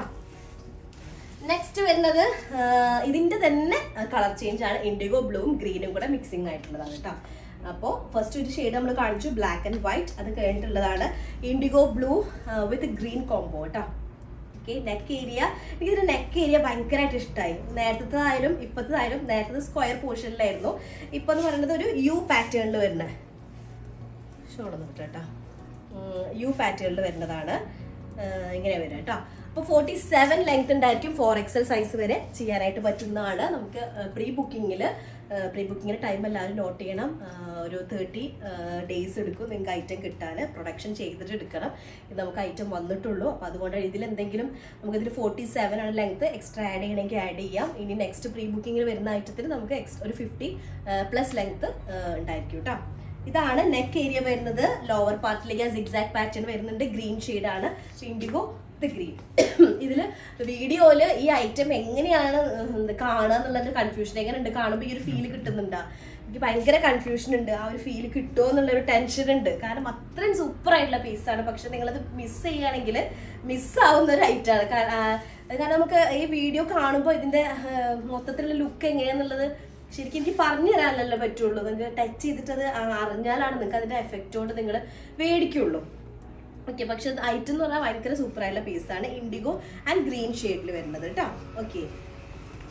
നെക്സ്റ്റ് വരുന്നത് ആ, ഇതിന്റെ തന്നെ കളർ ചേഞ്ച് ആണ് ഇൻഡിഗോ ബ്ലൂവും ഗ്രീനും കൂടെ മിക്സിംഗ് ആയിട്ടുള്ളതാണ് കേട്ടോ അപ്പോൾ ഫസ്റ്റ് ഒരു ഷെയ്ഡ് നമ്മൾ കാണിച്ചു ബ്ലാക്ക് ആൻഡ് വൈറ്റ് അത് കഴിഞ്ഞിട്ടുള്ളതാണ് indigo blue with green combo കേട്ടോ ഓക്കെ നെക്ക് ഏരിയ എനിക്കിതിന്റെ നെക്ക് ഏരിയ ഭയങ്കരമായിട്ട് ഇഷ്ടമായി നേരത്തേതായാലും ഇപ്പോഴത്തേതായാലും നേരത്തെ സ്ക്വയർ പോർഷനിലായിരുന്നു ഇപ്പൊ എന്ന് പറയുന്നത് ഒരു യു പാറ്റേണിൽ വരുന്നത് ഷോള് കേട്ടോ യു പാറ്റേണിൽ വരുന്നതാണ് ആഹ് ഇങ്ങനെ വരും കേട്ടോ അപ്പോൾ ഫോർട്ടി സെവൻ ലെങ്ത് ഉണ്ടായിരിക്കും ഫോർ എക്സൽ സൈസ് വരെ ചെയ്യാനായിട്ട് പറ്റുന്നതാണ് നമുക്ക് പ്രീ ബുക്കിങ്ങിൽ പ്രീ ബുക്കിങ്ങിന് ടൈം എല്ലാവരും നോട്ട് ചെയ്യണം ആഹ് ഒരു തേർട്ടി ഡേയ്സ് എടുക്കും നിങ്ങൾക്ക് ഐറ്റം കിട്ടാൻ പ്രൊഡക്ഷൻ ചെയ്തിട്ട് എടുക്കണം ഇത് നമുക്ക് ഐറ്റം വന്നിട്ടുള്ളൂ അപ്പോൾ അതുകൊണ്ട് ഇതിൽ എന്തെങ്കിലും നമുക്കിതിൽ ഫോർട്ടി സെവൻ ആണ് ലെങ്ത് എക്സ്ട്രാ ആഡ് ചെയ്യണമെങ്കിൽ ആഡ് ചെയ്യാം ഇനി നെക്സ്റ്റ് പ്രീ ബുക്കിങ്ങിൽ വരുന്ന ഐറ്റത്തിൽ നമുക്ക് എക്സ് ഒരു ഫിഫ്റ്റി പ്ലസ് ലെങ്ത് ഉണ്ടായിരിക്കും കേട്ടോ ഇതാണ് നെക്ക് ഏരിയ വരുന്നത് ലോവർ പാർട്ടിലേക്ക് ആ സിക്സാക്ട് പാറ്റേൺ വരുന്നുണ്ട് ഗ്രീൻ ആണ് ഇൻഡിഗോ ദ ഗ്രീൻ ഇതില് വീഡിയോയില് ഈ ഐറ്റം എങ്ങനെയാണ് എന്ത് കാണുക എന്നുള്ളൊരു കൺഫ്യൂഷൻ എങ്ങനെ ഉണ്ട് കാണുമ്പോൾ ഈ ഒരു ഫീൽ കിട്ടുന്നുണ്ടാ എനിക്ക് ഭയങ്കര കൺഫ്യൂഷൻ ഉണ്ട് ആ ഒരു ഫീൽ കിട്ടുമോ എന്നുള്ളൊരു ടെൻഷൻ ഉണ്ട് കാരണം അത്രയും സൂപ്പർ ആയിട്ടുള്ള പീസാണ് പക്ഷെ നിങ്ങളത് മിസ് ചെയ്യുകയാണെങ്കിൽ മിസ്സാവുന്ന ഒരു ഐറ്റാണ് കാരണം നമുക്ക് ഈ വീഡിയോ കാണുമ്പോൾ ഇതിന്റെ ആ, മൊത്തത്തിലുള്ള ലുക്ക് എങ്ങനെയാന്നുള്ളത് ശരിക്കും എനിക്ക് പറഞ്ഞു തരാനല്ലോ പറ്റുള്ളൂ നിങ്ങൾക്ക് ടച്ച് ചെയ്തിട്ട് അത് ആ- അറിഞ്ഞാലാണ് നിങ്ങൾക്ക് അതിന്റെ എഫക്റ്റോട് നിങ്ങൾ മേടിക്കുള്ളൂ ഓക്കെ പക്ഷെ ഐറ്റം എന്ന് പറഞ്ഞാൽ ഭയങ്കര സൂപ്പർ ആയിട്ടുള്ള പീസാണ് ഇൻഡിഗോ ആൻഡ് ഗ്രീൻ ഷെയ്ഡിൽ വരുന്നത് കേട്ടോ ഓക്കെ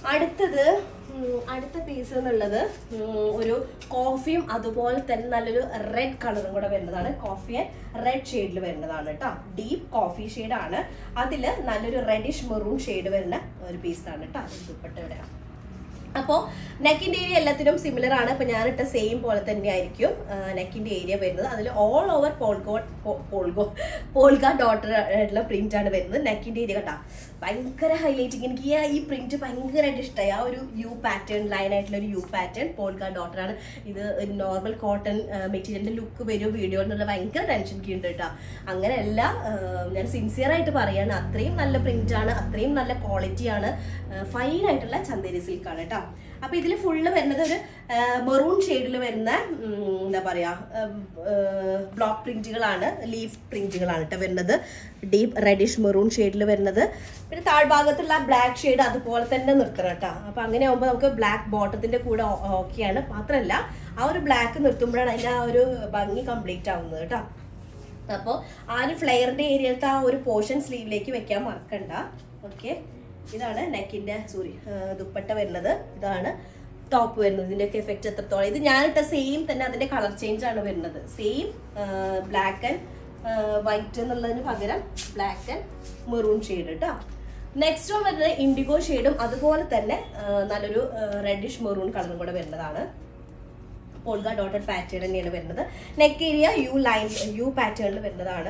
അടുത്തത് ഉം, അടുത്ത പീസ് എന്നുള്ളത് ഉം, ഒരു കോഫിയും അതുപോലെ തന്നെ നല്ലൊരു റെഡ് കളറും കൂടെ വരുന്നതാണ് കോഫി ആൻഡ് റെഡ് ഷെയ്ഡിൽ വരുന്നതാണ് കേട്ടോ ഡീപ്പ് കോഫി ഷെയ്ഡാണ് അതിൽ നല്ലൊരു റെഡിഷ് മെറൂൺ ഷെയ്ഡ് വരുന്ന ഒരു പീസാണ് കേട്ടോ ദുപ്പട്ട ഇവിടെ അപ്പോൾ നെക്കിന്റെ ഏരിയ എല്ലാത്തിനും സിമിലർ ആണ് ഇപ്പൊ ഞാനിട്ട സെയിം പോലെ തന്നെ ആയിരിക്കും നെക്കിന്റെ ഏരിയ വരുന്നത് അതിൽ all over polka polka polka dotted ആയിട്ടുള്ള പ്രിന്റ് ആണ് വരുന്നത് നെക്കിന്റെ ഏരിയ കേട്ടാ ഭയങ്കര ഹൈലൈറ്റിങ് എനിക്ക് ഈ- ഈ പ്രിന്റ് ഭയങ്കരമായിട്ട് ഇഷ്ടമായി ആ ഒരു യു പാറ്റേൺ ലൈൻ ആയിട്ടുള്ള ഒരു യു പാറ്റേൺ പോൾഗ ഡോട്ടർ ആണ് ഇത് നോർമൽ കോട്ടൺ മെറ്റീരിയലിന്റെ ലുക്ക് വരും വീഡിയോ എന്നുള്ള ഭയങ്കര ടെൻഷൻ എനിക്ക് ഉണ്ട് കേട്ടോ അങ്ങനെയല്ല ആ, ഞാൻ സിൻസിയർ ആയിട്ട് പറയാണ് അത്രയും നല്ല പ്രിന്റ് ആണ് അത്രയും നല്ല ക്വാളിറ്റി ആണ് ഫൈൻ ആയിട്ടുള്ള ചന്ദേരി സിൽക്ക് ആണ് കേട്ടോ അപ്പൊ ഇതിൽ ഫുള്ള് വരുന്നത് ഒരു മെറൂൺ ഷെയ്ഡിൽ വരുന്ന ഉം, എന്താ പറയാ ബ്ലോക്ക് പ്രിന്റുകളാണ് ലീഫ് പ്രിന്റുകളാണ് കേട്ടോ വരുന്നത് ഡീപ്പ് റെഡിഷ് മെറൂൺ ഷെയ്ഡിൽ വരുന്നത് പിന്നെ താഴ്ഭാഗത്തുള്ള ബ്ലാക്ക് ഷെയ്ഡ് അതുപോലെ തന്നെ നിർത്തണം കേട്ടോ അപ്പൊ അങ്ങനെ ആകുമ്പോൾ നമുക്ക് ബ്ലാക്ക് ബോട്ടത്തിന്റെ കൂടെ ഓക്കെയാണ് മാത്രമല്ല ആ ഒരു ബ്ലാക്ക് നിർത്തുമ്പോഴാണ് അതിന്റെ ആ ഒരു ഭംഗി കംപ്ലീറ്റ് ആവുന്നത് കേട്ടോ അപ്പോൾ ആ ഒരു ഫ്ലെയറിന്റെ ഏരിയത്തെ ആ ഒരു പോർഷൻ സ്ലീവിലേക്ക് വെക്കാൻ മറക്കണ്ട ഓക്കെ ഇതാണ് നെക്കിന്റെ സോറി ദുപ്പട്ട വരുന്നത് ഇതാണ് ടോപ്പ് വരുന്നത് ഇതിന്റെയൊക്കെ എഫക്റ്റ് എത്രത്തോളം ഇത് ഞാനിട്ട സെയിം തന്നെ അതിന്റെ കളർ ചേഞ്ച് ആണ് വരുന്നത് സെയിം ബ്ലാക്ക് ആൻഡ് വൈറ്റ് എന്നുള്ളതിന് പകരം ബ്ലാക്ക് ആൻഡ് മെറൂൺ ഷെയ്ഡ് കേട്ടോ നെക്സ്റ്റ് വൺ വരുന്നത് ഇൻഡിഗോ ഷെയ്ഡും അതുപോലെ തന്നെ ആ, നല്ലൊരു റെഡിഷ് മെറൂൺ കളറും കൂടെ വരുന്നതാണ് പോൾഗ ഡോട്ടഡ് പാറ്റേൺ തന്നെയാണ് വരുന്നത് neck area U line U പാറ്റേണിൽ വരുന്നതാണ്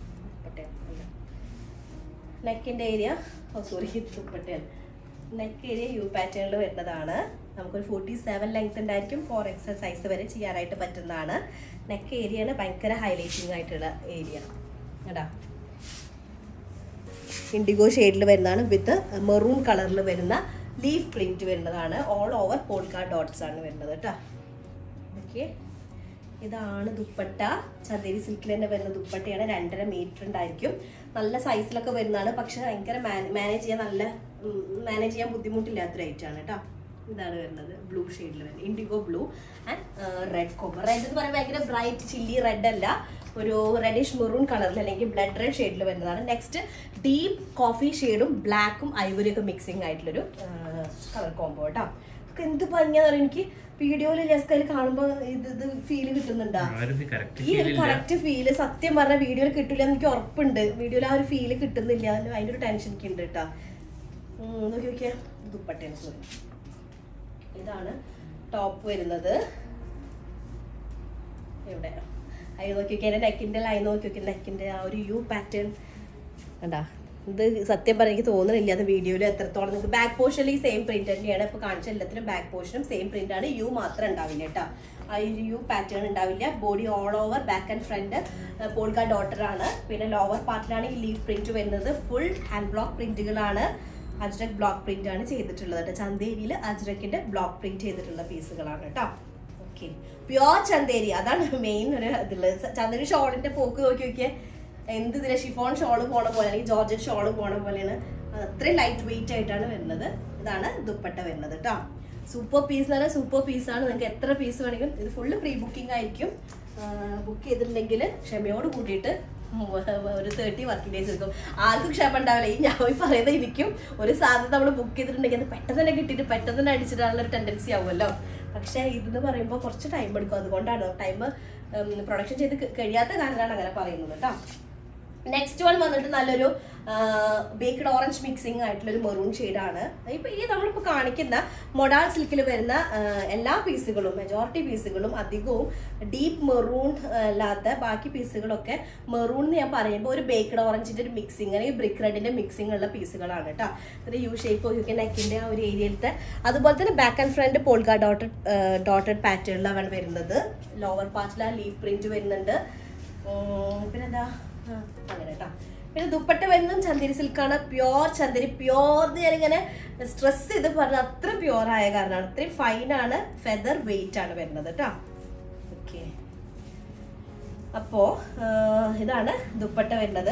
നെക്കിന്റെ ഏരിയ ഓ സോറി ദുപ്പട്ടയാണ് നെക്ക് ഏരിയ യു പാറ്റേണിൽ വരുന്നതാണ് നമുക്കൊരു ഫോർട്ടി സെവൻ ലെങ്ത് ഉണ്ടായിരിക്കും ഫോർ എക്സൽ സൈസ് വരെ ചെയ്യാനായിട്ട് പറ്റുന്നതാണ് നെക്ക് ഏരിയയാണ് ഭയങ്കര ഹൈലൈറ്റിംഗ് ആയിട്ടുള്ള ഏരിയ കേട്ടാ ഇൻഡിഗോ ഷെയ്ഡിൽ വരുന്നതാണ് വിത്ത് മെറൂൺ കളറിൽ വരുന്ന ലീഫ് പ്രിന്റ് വരുന്നതാണ് ഓൾ ഓവർ പോൾക്കാ ഡോട്ട്സ് ആണ് വരുന്നത് കേട്ടോ ഓക്കെ ഇതാണ് ദുപ്പട്ട ചന്ദേരി സിൽക്കിൽ തന്നെ വരുന്ന ദുപ്പട്ടയാണ് രണ്ടര മീറ്റർ ഉണ്ടായിരിക്കും നല്ല സൈസിലൊക്കെ വരുന്നതാണ് പക്ഷെ ഭയങ്കര മാനേജ് ചെയ്യാൻ നല്ല മാനേജ് ചെയ്യാൻ ബുദ്ധിമുട്ടില്ലാത്ത റേറ്റ് ആണ് കേട്ടോ ഇതാണ് വരുന്നത് ബ്ലൂ ഷെയ്ഡിൽ വരുന്നത് indigo blue and red copper red എന്ന് പറയുമ്പോൾ ഭയങ്കര ബ്രൈറ്റ് ചില്ലി റെഡ് അല്ല ഒരു റെഡിഷ് മെറൂൺ കളറിൽ അല്ലെങ്കിൽ ബ്ലഡ് റെഡ് ഷെയ്ഡിൽ വരുന്നതാണ് നെക്സ്റ്റ് ഡീപ്പ് കോഫി ഷെയ്ഡും ബ്ലാക്കും ഐവറി ഒക്കെ മിക്സിംഗ് ആയിട്ടുള്ളൊരു കളർ കോംബോ കേട്ടോ ഇതൊക്കെ എന്ത് ഭംഗിയാന്ന് പറയുക എനിക്ക് വീഡിയോയിൽ ജസ്റ്റ് കാണുമ്പോൾ ഇത് ഇത് ഫീല് കിട്ടുന്നുണ്ടോ കറക്റ്റ് ഈ ഒരു കറക്റ്റ് ഫീല് സത്യം പറഞ്ഞ വീഡിയോയിൽ കിട്ടില്ല എന്ന് എനിക്ക് ഉറപ്പുണ്ട് വീഡിയോയിൽ ആ ഒരു ഫീല് കിട്ടുന്നില്ല അതിന് അതിന്റെ ഒരു ടെൻഷൻ എനിക്ക് ഉണ്ട് കേട്ടോ ഉം, നോക്കി നോക്കിയാ ദുപ്പട്ടയാണ് സോറി ഇതാണ് ടോപ്പ് വരുന്നത് ഇവിടെ അയ്യോ നോക്കി നോക്കിയാൽ എൻ്റെ നെക്കിൻ്റെ ലൈൻ നോക്കി നോക്കി നെക്കിൻ്റെ ആ ഒരു യു പാറ്റേൺ കണ്ടാ ഇത് സത്യം പറയാൻ എനിക്ക് തോന്നുന്നില്ല അത് വീഡിയോയിൽ എത്രത്തോളം നിങ്ങൾക്ക് ബാക്ക് പോർഷനിൽ ഈ സെയിം പ്രിന്റ് തന്നെയാണ് ഇപ്പോൾ കാണിച്ച എല്ലാത്തിനും ബാക്ക് പോർഷനും സെയിം പ്രിന്റ് ആണ് യു മാത്രം ഉണ്ടാവില്ല കേട്ടോ ആ ഒരു യു പാറ്റേൺ ഉണ്ടാവില്ല body all over back and front polka dotted ആണ് പിന്നെ ലോവർ പാർട്ടിലാണ് ഈ ലീഫ് പ്രിന്റ് വരുന്നത് ഫുൾ ഹാൻഡ് ബ്ലോക്ക് പ്രിന്റുകളാണ് അജ്രക് ബ്ലോക്ക് പ്രിന്റ് ആണ് ചെയ്തിട്ടുള്ളത് കേട്ടോ ചന്തേരിയിൽ അജ്രക്കിന്റെ ബ്ലോക്ക് പ്രിന്റ് ചെയ്തിട്ടുള്ള പീസുകളാണ് കേട്ടോ ഓക്കെ പ്യോർ ചന്തേരി അതാണ് മെയിൻ ഒരു ഇതുള്ളത് ചന്തേരി ഷോളിന്റെ പോക്ക് നോക്കി നോക്കിയേ എന്ത് ഇതിലെ ഷിഫോൺ ഷോള് പോണ പോലെ അല്ലെങ്കിൽ ജോർജറ്റ് ഷോള് പോണ പോലെയാണ് അത് അത്രയും ലൈറ്റ് വെയിറ്റ് ആയിട്ടാണ് വരുന്നത് ഇതാണ് ദുപ്പട്ട വരുന്നത് കേട്ടോ സൂപ്പർ പീസ് എന്ന് പറഞ്ഞാൽ സൂപ്പർ പീസാണ് നിങ്ങൾക്ക് എത്ര പീസ് വേണമെങ്കിലും ഇത് ഫുള്ള് പ്രീ ബുക്കിംഗ് ആയിരിക്കും ബുക്ക് ചെയ്തിട്ടുണ്ടെങ്കിൽ ക്ഷമയോട് കൂട്ടിയിട്ട് ഒരു തേർട്ടി വർക്കിംഗ് ഡേയ്സ് എടുക്കും ആർക്കും ക്ഷമ ഉണ്ടാവില്ല ഈ ഞാൻ ഈ പറയുന്നത് എനിക്കും ഒരു സാധ്യത നമ്മൾ ബുക്ക് ചെയ്തിട്ടുണ്ടെങ്കിൽ അത് പെട്ടെന്ന് തന്നെ കിട്ടിയിട്ട് പെട്ടെന്ന് തന്നെ അടിച്ചിട്ടാനുള്ള ഒരു ടെൻഡൻസി ആവുമല്ലോ പക്ഷേ ഇതെന്ന് പറയുമ്പോൾ കുറച്ച് ടൈം എടുക്കും അതുകൊണ്ടാണ് ടൈം പ്രൊഡക്ഷൻ ചെയ്ത് ക- കഴിയാത്ത കാരണമാണ് അങ്ങനെ പറയുന്നത് കേട്ടോ നെക്സ്റ്റ് വൺ വന്നിട്ട് നല്ലൊരു ബേക്ക്ഡ് ഓറഞ്ച് മിക്സിംഗ് ആയിട്ടുള്ള ഒരു മെറൂൺ ഷെയ്ഡാണ് ഇപ്പൊ ഈ നമ്മളിപ്പോൾ കാണിക്കുന്ന മൊഡാൾ സിൽക്കിൽ വരുന്ന ആ, എല്ലാ പീസുകളും മെജോറിറ്റി പീസുകളും അധികവും ഡീപ്പ് മെറൂൺ അല്ലാത്ത ബാക്കി പീസുകളൊക്കെ മെറൂൺ എന്ന് ഞാൻ പറയുമ്പോൾ ഒരു ബേക്ക്ഡ് ഓറഞ്ചിന്റെ ഒരു മിക്സിംഗ് അല്ലെങ്കിൽ ബ്രിക്ക് റെഡിന്റെ മിക്സിംഗ് ഉള്ള പീസുകളാണ് കേട്ടോ ഇത് യു ഷേപ്പ് യു കെ നെക്കിന്റെ ആ ഒരു ഏരിയയിലത്തെ അതുപോലെ തന്നെ back and front polka dotted dotted പാറ്റേണിലാണ് വരുന്നത് ലോവർ പാർട്ടിൽ ആ ലീഫ് പ്രിന്റ് വരുന്നുണ്ട് ഉം, പിന്നെന്താ ആ, അങ്ങനെ കേട്ടോ പിന്നെ ദുപ്പട്ട വരുന്നതും ചന്ദേരി സിൽക്കാണ് പ്യോർ ചന്ദേരി പ്യോർ എന്ന് ഞാനിങ്ങനെ സ്ട്രെസ് ചെയ്ത് പറഞ്ഞ അത്ര പ്യോർ ആയ കാരണമാണ് അത്രയും ഫൈൻ ആണ് ഫെദർ വെയിറ്റ് ആണ് വരുന്നത് കേട്ടോ ഓക്കെ അപ്പോ ആ, ഇതാണ് ദുപ്പട്ട വരുന്നത്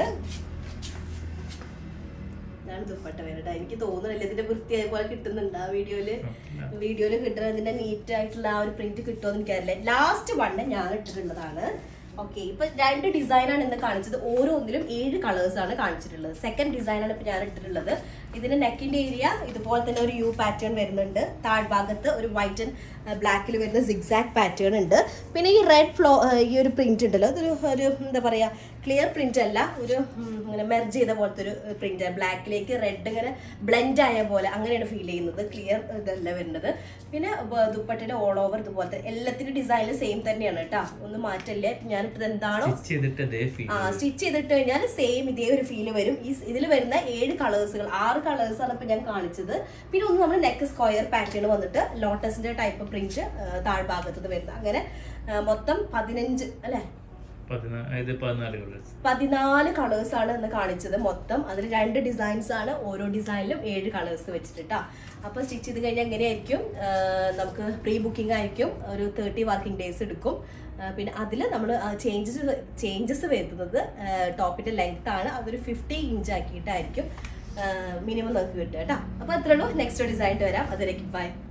ഇതാണ് ദുപ്പട്ട വരുന്നത് എനിക്ക് തോന്നുന്നില്ല ഇതിന്റെ വൃത്തി അതുപോലെ കിട്ടുന്നുണ്ട് ആ വീഡിയോയില് വീഡിയോയിൽ കിട്ടുന്ന ഇതിന്റെ നീറ്റ് ആയിട്ടുള്ള ആ ഒരു പ്രിന്റ് കിട്ടുമെന്ന് എനിക്കറിയില്ല ലാസ്റ്റ് വണ്ണ് ഞാൻ ഇട്ടിട്ടുള്ളതാണ് ഓക്കെ ഇപ്പൊ രണ്ട് ഡിസൈനാണ് ഇന്ന് കാണിച്ചത് ഓരോന്നിലും ഏഴ് കളേഴ്സ് ആണ് കാണിച്ചിട്ടുള്ളത് സെക്കൻഡ് ഡിസൈനാണ് ഇപ്പൊ ഞാൻ ഇട്ടിട്ടുള്ളത് ഇതിന്റെ നെക്കിന്റെ ഏരിയ ഇതുപോലെ തന്നെ ഒരു യു പാറ്റേൺ വരുന്നുണ്ട് താഴ്ഭാഗത്ത് ഒരു വൈറ്റ് ആൻഡ് ബ്ലാക്കിൽ വരുന്ന സിഗ്സാക്ട് പാറ്റേൺ ഉണ്ട് പിന്നെ ഈ റെഡ് ഫ്ലോ ഈ ഒരു പ്രിന്റ് ഉണ്ടല്ലോ അതൊരു ഒരു എന്താ പറയാ ക്ലിയർ പ്രിന്റ് അല്ല ഒരു ഉം, ഇങ്ങനെ മെർജ് ചെയ്ത പോലത്തെ ഒരു പ്രിന്റ് ബ്ലാക്കിലേക്ക് റെഡ് ഇങ്ങനെ ബ്ലെൻഡ് ആയ പോലെ അങ്ങനെയാണ് ഫീൽ ചെയ്യുന്നത് ക്ലിയർ ഇതല്ല വരുന്നത് പിന്നെ ബ- ദുപ്പട്ടയുടെ ഓൾ ഓവർ ഇതുപോലത്തെ എല്ലാത്തിന്റെ ഡിസൈനിൽ സെയിം തന്നെയാണ് കേട്ടോ ഒന്നും മാറ്റല്ലേ ഞാനിപ്പത് എന്താണോ സ്റ്റിച്ച് ചെയ്തിട്ട് അതേ ഫീൽ ആ സ്റ്റിച്ച് ചെയ്തിട്ട് കഴിഞ്ഞാൽ സെയിം ഇതേ ഒരു ഫീല് വരും ഈ ഇതിൽ വരുന്ന ഏഴ് കളേഴ്സുകൾ ആറ് കളേഴ്സ് ആണ് ഇപ്പൊ ഞാൻ കാണിച്ചത് പിന്നെ ഒന്ന് നമ്മൾ നെക്ക് സ്ക്വയർ പാറ്റേൺ വന്നിട്ട് ലോട്ടസിന്റെ ടൈപ്പ് പ്രിന്റ് താഴ്ഭാഗത്ത് വരുന്നത് അങ്ങനെ ആ, മൊത്തം പതിനഞ്ച് അല്ലെ പതിനാല് പതിനാല് കളേഴ്സ് പതിനാല് കളേഴ്സ് ആണ് ഇന്ന് കാണിച്ചത് മൊത്തം അതിൽ രണ്ട് ഡിസൈൻസ് ആണ് ഓരോ ഡിസൈനിലും ഏഴ് കളേഴ്സ് വെച്ചിട്ടാ അപ്പൊ സ്റ്റിച്ച് ചെയ്ത് കഴിഞ്ഞാൽ എങ്ങനെയായിരിക്കും ആ, നമുക്ക് പ്രീ ബുക്കിംഗ് ആയിരിക്കും ഒരു തേർട്ടി വർക്കിംഗ് ഡേയ്സ് എടുക്കും ആ, പിന്നെ അതിൽ നമ്മൾ ചേഞ്ചസ് ചേഞ്ചസ് വരുത്തുന്നത് ടോപ്പിന്റെ ലെങ്ത് ആണ് അതൊരു ഫിഫ്റ്റി ഇഞ്ച് ആക്കിയിട്ടായിരിക്കും മിനിമം നമുക്ക് കിട്ടുക കേട്ടോ അപ്പൊ അത്രേ ഉള്ളൂ നെക്സ്റ്റ് ഡിസൈൻ വരാം അതിലേക്ക് ബൈ